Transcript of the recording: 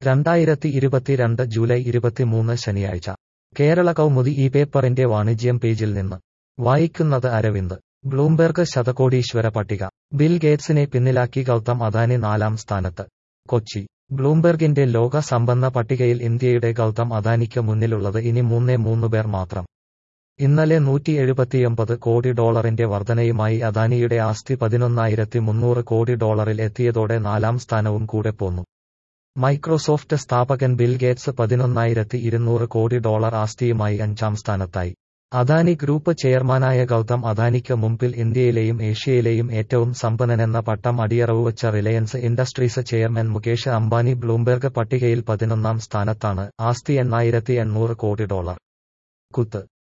രണ്ടായിരത്തി ഇരുപത്തിരണ്ട് ജൂലൈ ഇരുപത്തിമൂന്ന് ശനിയാഴ്ച കേരള കൗമുദി ഈ പേപ്പറിന്റെ വാണിജ്യം പേജിൽ നിന്ന് വായിക്കുന്നത് അരവിന്ദ് ബ്ലൂംബെർഗ് ശതകോടീശ്വര പട്ടിക ബിൽ ഗേറ്റ്സിനെ പിന്നിലാക്കി ഗൗതം അദാനി നാലാം സ്ഥാനത്ത് കൊച്ചി ബ്ലൂംബെർഗിന്റെ ലോക സമ്പന്ന പട്ടികയിൽ ഇന്ത്യയുടെ ഗൗതം അദാനിക്ക് മുന്നിലുള്ളത് ഇനി മൂന്നേ മൂന്ന് പേർ മാത്രം ഇന്നലെ നൂറ്റി എഴുപത്തിയൊമ്പത് കോടി ഡോളറിന്റെ വർധനയുമായി അദാനിയുടെ ആസ്തി പതിനൊന്നായിരത്തി മുന്നൂറ് കോടി ഡോളറിൽ എത്തിയതോടെ നാലാം സ്ഥാനവും കൂടെ പോന്നു മൈക്രോസോഫ്റ്റ് സ്ഥാപകൻ ബിൽ ഗേറ്റ്സ് പതിനൊന്നായിരത്തി ഇരുന്നൂറ് കോടി ഡോളർ ആസ്തിയുമായി അഞ്ചാം സ്ഥാനത്തായി അദാനി ഗ്രൂപ്പ് ചെയർമാനായ ഗൗതം അദാനിക്ക് മുമ്പിൽ ഇന്ത്യയിലെയും ഏഷ്യയിലെയും ഏറ്റവും സമ്പന്നനെന്ന പട്ടം അടിയറവുവച്ച Reliance Industries chairman Mukesh Ambani Bloomberg പട്ടികയിൽ പതിനൊന്നാം സ്ഥാനത്താണ് ആസ്തി എണ്ണായിരത്തി എണ്ണൂറ് കോടി ഡോളർ കുത്ത്